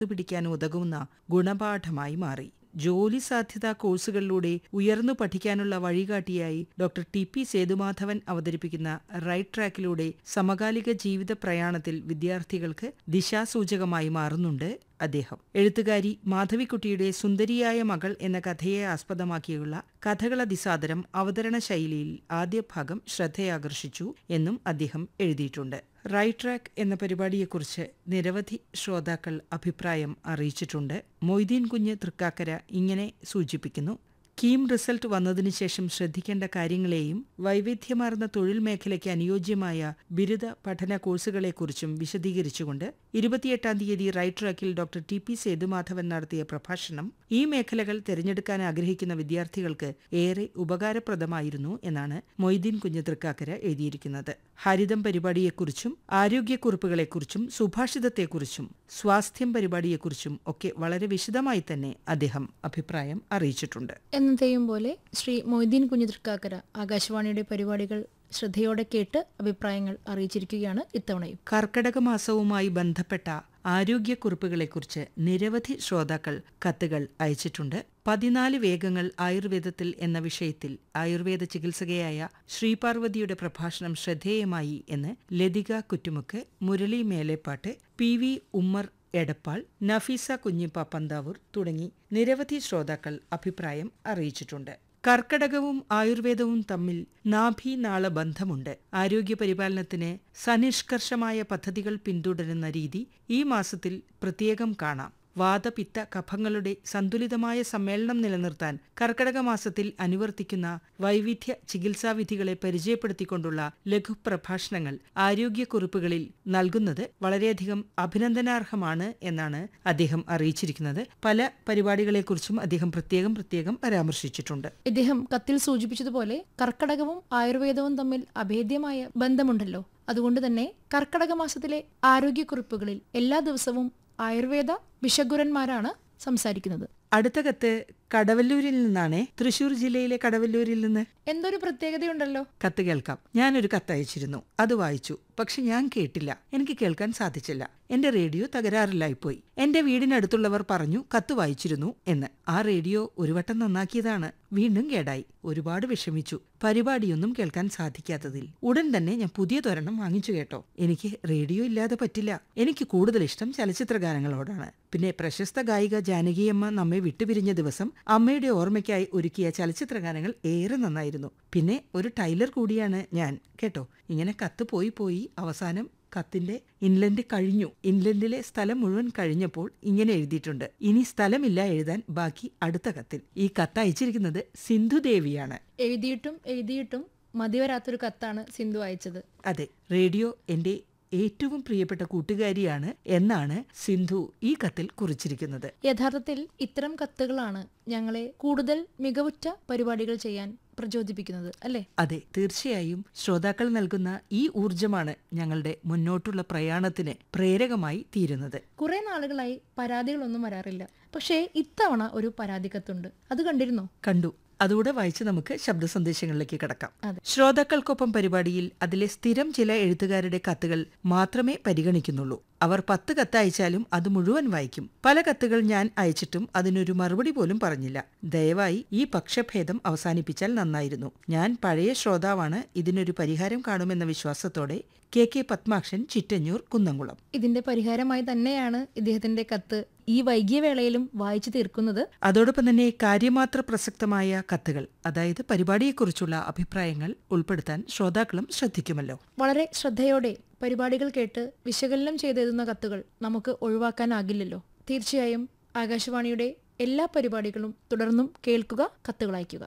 പിടിക്കാൻ ഉതകുന്ന ഗുണപാഠമായി മാറി ജോലി സാധ്യതാ കോഴ്സുകളിലൂടെ ഉയർന്നു പഠിക്കാനുള്ള വഴികാട്ടിയായി ഡോക്ടർ ടി പി സേതുമാധവൻ അവതരിപ്പിക്കുന്ന റൈറ്റ് ട്രാക്കിലൂടെ സമകാലിക ജീവിത പ്രയാണത്തിൽ വിദ്യാർത്ഥികൾക്ക് ദിശാസൂചകമായി മാറുന്നുണ്ട് അദ്ദേഹം എഴുത്തുകാരി മാധവിക്കുട്ടിയുടെ സുന്ദരിയായ മകൾ എന്ന കഥയെ ആസ്പദമാക്കിയുള്ള കഥകളതിസാദരം അവതരണ ശൈലിയിൽ ആദ്യ ഭാഗം ശ്രദ്ധയാകർഷിച്ചു എന്നും അദ്ദേഹം എഴുതിയിട്ടുണ്ട് റൈറ്റ് ട്രാക്ക് എന്ന പരിപാടിയെക്കുറിച്ച് നിരവധി ശ്രോതാക്കൾ അഭിപ്രായം അറിയിച്ചിട്ടുണ്ട് മൊയ്തീൻ കുഞ്ഞ് തൃക്കാക്കര ഇങ്ങനെ സൂചിപ്പിക്കുന്നു കീം റിസൾട്ട് വന്നതിനു ശേഷം ശ്രദ്ധിക്കേണ്ട കാര്യങ്ങളെയും വൈവിധ്യമാർന്ന തൊഴിൽ മേഖലയ്ക്ക് അനുയോജ്യമായ ബിരുദ പഠന കോഴ്സുകളെക്കുറിച്ചും വിശദീകരിച്ചുകൊണ്ട് ഇരുപത്തിയെട്ടാം തീയതി റൈറ്റ് ട്രാക്കിൽ ഡോക്ടർ ടി പി സേതുമാധവൻ നടത്തിയ പ്രഭാഷണം ഈ മേഖലകൾ തിരഞ്ഞെടുക്കാൻ ആഗ്രഹിക്കുന്ന വിദ്യാർത്ഥികൾക്ക് ഏറെ ഉപകാരപ്രദമായിരുന്നു എന്നാണ് മൊയ്തീൻ കുഞ്ഞ് തൃക്കാക്കര എഴുതിയിരിക്കുന്നത് ഹരിതം പരിപാടിയെക്കുറിച്ചും ആരോഗ്യക്കുറിപ്പുകളെക്കുറിച്ചും സുഭാഷിതത്തെക്കുറിച്ചും സ്വാസ്ഥ്യം പരിപാടിയെക്കുറിച്ചും ഒക്കെ വളരെ വിശദമായി തന്നെ അദ്ദേഹം അഭിപ്രായം അറിയിച്ചിട്ടുണ്ട് എന്നത്തെയും പോലെ ശ്രീ മൊയ്തീൻ കുഞ്ഞുതൃക്കാക്കര ആകാശവാണിയുടെ പരിപാടികൾ ശ്രദ്ധയോടെ കേട്ട് അഭിപ്രായങ്ങൾ അറിയിച്ചിരിക്കുകയാണ് ഇത്തവണയും കർക്കടക മാസവുമായി ബന്ധപ്പെട്ട ആരോഗ്യക്കുറിപ്പുകളെക്കുറിച്ച് നിരവധി ശ്രോതാക്കൾ കത്തുകൾ അയച്ചിട്ടുണ്ട് പതിനാല് വേഗങ്ങൾ ആയുർവേദത്തിൽ എന്ന വിഷയത്തിൽ ആയുർവേദ ചികിത്സകയായ ശ്രീപാർവതിയുടെ പ്രഭാഷണം ശ്രദ്ധേയമായി എന്ന് ലതിക കുറ്റുമുക്ക് മുരളി മേലേപ്പാട്ട് പി വി ഉമ്മർ എടപ്പാൾ നഫീസ കുഞ്ഞിപ്പ പന്താവൂർ തുടങ്ങി നിരവധി ശ്രോതാക്കൾ അഭിപ്രായം അറിയിച്ചിട്ടുണ്ട് കർക്കടകവും ആയുർവേദവും തമ്മിൽ നാഭീനാള ബന്ധമുണ്ട് ആരോഗ്യ പരിപാലനത്തിന് സനിഷ്കർഷമായ പദ്ധതികൾ പിന്തുടരുന്ന രീതി ഈ മാസത്തിൽ പ്രത്യേകം കാണാം വാതപിത്ത കഫങ്ങളുടെ സന്തുലിതമായ സമ്മേളനം നിലനിർത്താൻ കർക്കടക മാസത്തിൽ അനുവർത്തിക്കുന്ന വൈവിധ്യ ചികിത്സാവിധികളെ പരിചയപ്പെടുത്തിക്കൊണ്ടുള്ള ലഘുപ്രഭാഷണങ്ങൾ ആരോഗ്യക്കുറിപ്പുകളിൽ നൽകുന്നത് വളരെയധികം അഭിനന്ദനാർഹമാണ് എന്നാണ് അദ്ദേഹം അറിയിച്ചിരിക്കുന്നത് പല പരിപാടികളെക്കുറിച്ചും അദ്ദേഹം പ്രത്യേകം പ്രത്യേകം പരാമർശിച്ചിട്ടുണ്ട് ഇദ്ദേഹം കത്തിൽ സൂചിപ്പിച്ചതുപോലെ കർക്കടകവും ആയുർവേദവും തമ്മിൽ അഭേദ്യമായ ബന്ധമുണ്ടല്ലോ അതുകൊണ്ട് തന്നെ കർക്കടക മാസത്തിലെ ആരോഗ്യക്കുറിപ്പുകളിൽ എല്ലാ ദിവസവും ആയുർവേദ വിഷഗുരന്മാരാണ് സംസാരിക്കുന്നത് അടുത്ത കത്ത് കടവല്ലൂരിൽ നിന്നാണേ തൃശൂർ ജില്ലയിലെ കടവല്ലൂരിൽ നിന്ന് എന്തൊരു പ്രത്യേകതയുണ്ടല്ലോ കത്ത് കേൾക്കാം ഞാനൊരു കത്തയച്ചിരുന്നു അത് വായിച്ചു പക്ഷെ ഞാൻ കേട്ടില്ല എനിക്ക് കേൾക്കാൻ സാധിച്ചില്ല എന്റെ റേഡിയോ തകരാറിലായിപ്പോയി എന്റെ വീടിനടുത്തുള്ളവർ പറഞ്ഞു കത്ത് വായിച്ചിരുന്നു എന്ന് ആ റേഡിയോ ഒരു വട്ടം നന്നാക്കിയതാണ് വീണ്ടും കേടായി ഒരുപാട് വിഷമിച്ചു പരിപാടിയൊന്നും കേൾക്കാൻ സാധിക്കാത്തതിൽ ഉടൻ തന്നെ ഞാൻ പുതിയ തൊരെണ്ണം വാങ്ങിച്ചു കേട്ടോ എനിക്ക് റേഡിയോ ഇല്ലാതെ പറ്റില്ല എനിക്ക് കൂടുതൽ ഇഷ്ടം ചലച്ചിത്ര ഗാനങ്ങളോടാണ് പിന്നെ പ്രശസ്ത ഗായിക ജാനകിയമ്മ നമ്മെ വിട്ടുപിരിഞ്ഞ ദിവസം അമ്മയുടെ ഓർമ്മയ്ക്കായി ഒരുക്കിയ ചലച്ചിത്ര ഗാനങ്ങൾ ഏറെ നന്നായിരുന്നു പിന്നെ ഒരു ടൈലർ കൂടിയാണ് ഞാൻ കേട്ടോ ഇങ്ങനെ കത്ത് പോയി പോയി അവസാനം കത്തിന്റെ ഇൻലൻഡ് കഴിഞ്ഞു ഇൻലൻഡിലെ സ്ഥലം മുഴുവൻ കഴിഞ്ഞപ്പോൾ ഇങ്ങനെ എഴുതിയിട്ടുണ്ട് ഇനി സ്ഥലമില്ല എഴുതാൻ ബാക്കി അടുത്ത കത്തിൽ ഈ കത്ത് അയച്ചിരിക്കുന്നത് സിന്ധുദേവിയാണ് എഴുതിയിട്ടും എഴുതിയിട്ടും മതിവരാത്തൊരു കത്താണ് സിന്ധു അയച്ചത് അതെ റേഡിയോ എന്റെ ഏറ്റവും പ്രിയപ്പെട്ട കൂട്ടുകാരിയാണ് എന്നാണ് സിന്ധു ഈ കത്തിൽ കുറിച്ചിരിക്കുന്നത് യഥാർത്ഥത്തിൽ ഇത്തരം കത്തുകളാണ് ഞങ്ങളെ കൂടുതൽ മികവുറ്റ പരിപാടികൾ ചെയ്യാൻ പ്രചോദിപ്പിക്കുന്നത് അല്ലേ അതെ തീർച്ചയായും ശ്രോതാക്കൾ നൽകുന്ന ഈ ഊർജമാണ് ഞങ്ങളുടെ മുന്നോട്ടുള്ള പ്രയാണത്തിന് പ്രേരകമായി തീരുന്നത് കുറെ നാളുകളായി പരാതികളൊന്നും വരാറില്ല പക്ഷേ ഇത്തവണ ഒരു പരാതി കത്തുണ്ട് അത് കണ്ടിരുന്നോ കണ്ടു അതുകൂടെ വായിച്ച് നമുക്ക് ശബ്ദ സന്ദേശങ്ങളിലേക്ക് കടക്കാം അതെ. ശ്രോതാക്കൾക്കൊപ്പം പരിപാടിയിൽ അതിലെ സ്ഥിരം ചില എഴുത്തുകാരുടെ കത്തുകൾ മാത്രമേ പരിഗണിക്കുന്നുള്ളൂ അവർ പത്ത് കത്ത് അയച്ചാലും അത് മുഴുവൻ വായിക്കും പല കത്തുകൾ ഞാൻ അയച്ചിട്ടും അതിനൊരു മറുപടി പോലും പറഞ്ഞില്ല ദയവായി ഈ പക്ഷഭേദം അവസാനിപ്പിച്ചാൽ നന്നായിരുന്നു ഞാൻ പഴയ ശ്രോതാവാണ് ഇതിനൊരു പരിഹാരം കാണുമെന്ന വിശ്വാസത്തോടെ കെ കെ പത്മാക്ഷൻ ചിറ്റഞ്ഞൂർ കുന്നംകുളം ഇതിന്റെ പരിഹാരമായി തന്നെയാണ് ഇദ്ദേഹത്തിന്റെ കത്ത് ഈ വൈകിയ വേളയിലും വായിച്ചു തീർക്കുന്നത് അതോടൊപ്പം തന്നെ കാര്യമാത്ര പ്രസക്തമായ കത്തുകൾ അതായത് പരിപാടിയെക്കുറിച്ചുള്ള അഭിപ്രായങ്ങൾ ഉൾപ്പെടുത്താൻ ശ്രോതാക്കളും ശ്രദ്ധിക്കുമല്ലോ വളരെ ശ്രദ്ധയോടെ പരിപാടികൾ കേട്ട് വിശകലനം ചെയ്തെഴുതുന്ന കത്തുകൾ നമുക്ക് ഒഴിവാക്കാനാകില്ലല്ലോ തീർച്ചയായും ആകാശവാണിയുടെ എല്ലാ പരിപാടികളും തുടർന്നും കേൾക്കുക കത്തുകൾ അയയ്ക്കുക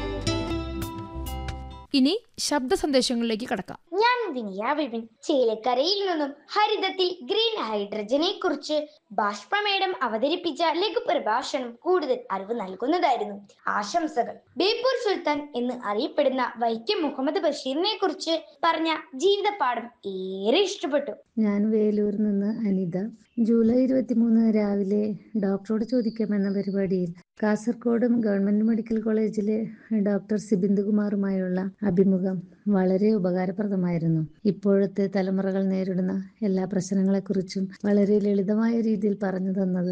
ഇനി ശബ്ദ സന്ദേശങ്ങളിലേക്ക് കടക്കാം ഞാൻ വിനിയ വിപിൻ ചേലക്കരയിൽ നിന്നും ഹരിതത്തിൽ ഗ്രീൻ ഹൈഡ്രജനെ കുറിച്ച് ബാഷ്പമേടം അവതരിപ്പിച്ച ലഘുപ്രഭാഷണം കൂടുതൽ അറിവ് നൽകുന്നതായിരുന്നു ആശംസകൾ ബേപ്പൂർ സുൽത്താൻ എന്ന് അറിയപ്പെടുന്ന വൈക്കം മുഹമ്മദ് ബഷീറിനെ കുറിച്ച് പറഞ്ഞ ജീവിതപാഠം ഏറെ ഇഷ്ടപ്പെട്ടു ഞാൻ വേലൂരിൽ നിന്ന് അനിത ജൂലൈ ഇരുപത്തിമൂന്ന് രാവിലെ ഡോക്ടറോട് ചോദിക്കാമെന്ന പരിപാടിയിൽ കാസർഗോഡ് ഗവൺമെന്റ് മെഡിക്കൽ കോളേജിലെ ഡോക്ടർ സിബിന്ദുകുമാറുമായുള്ള അഭിമുഖം വളരെ ഉപകാരപ്രദമായിരുന്നു ഇപ്പോഴത്തെ തലമുറകൾ നേരിടുന്ന എല്ലാ പ്രശ്നങ്ങളെക്കുറിച്ചും വളരെ ലളിതമായ രീതിയിൽ പറഞ്ഞു തന്നത്